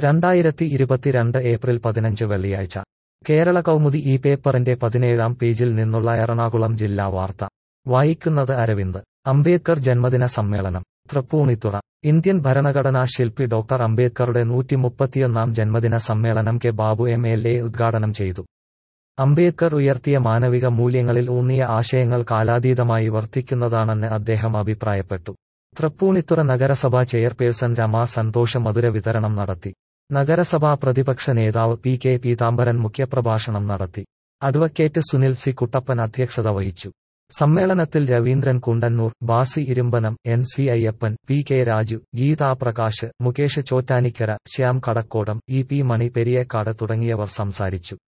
രണ്ടായിരത്തി ഇരുപത്തിരണ്ട് ഏപ്രിൽ പതിനഞ്ച് വെള്ളിയാഴ്ച കേരള കൗമുദി ഈ പേപ്പറിന്റെ പതിനേഴാം പേജിൽ നിന്നുള്ള എറണാകുളം ജില്ലാ വാർത്ത വായിക്കുന്നത് അരവിന്ദ് അംബേദ്കർ ജന്മദിന സമ്മേളനം തൃപ്പൂണിത്തുറ ഇന്ത്യൻ ഭരണഘടനാ ശില്പി ഡോക്ടർ അംബേദ്കറുടെ നൂറ്റിമുപ്പത്തിയൊന്നാം ജന്മദിന സമ്മേളനം K Babu M L A ഉദ്ഘാടനം ചെയ്തു അംബേദ്കർ ഉയർത്തിയ മാനവിക മൂല്യങ്ങളിൽ ഊന്നിയ ആശയങ്ങൾ കാലാതീതമായി വർത്തിക്കുന്നതാണെന്ന് അദ്ദേഹം അഭിപ്രായപ്പെട്ടു തൃപ്പൂണിത്തുറ നഗരസഭാ ചെയർപേഴ്സൺ രമാ സന്തോഷ മധുര വിതരണം നടത്തി നഗരസഭാ പ്രതിപക്ഷ നേതാവ് പി കെ പീതാംബരൻ മുഖ്യപ്രഭാഷണം നടത്തി അഡ്വക്കേറ്റ് സുനിൽ സി കുട്ടപ്പൻ അധ്യക്ഷത വഹിച്ചു സമ്മേളനത്തിൽ Raveendran Kundannoor Basi Irumbanam N C Ayyappan P K Raju Geetha Prakash Mukesh Chottanikkara Shyam Kadakkodam E P Mani Periyekkad തുടങ്ങിയവർ സംസാരിച്ചു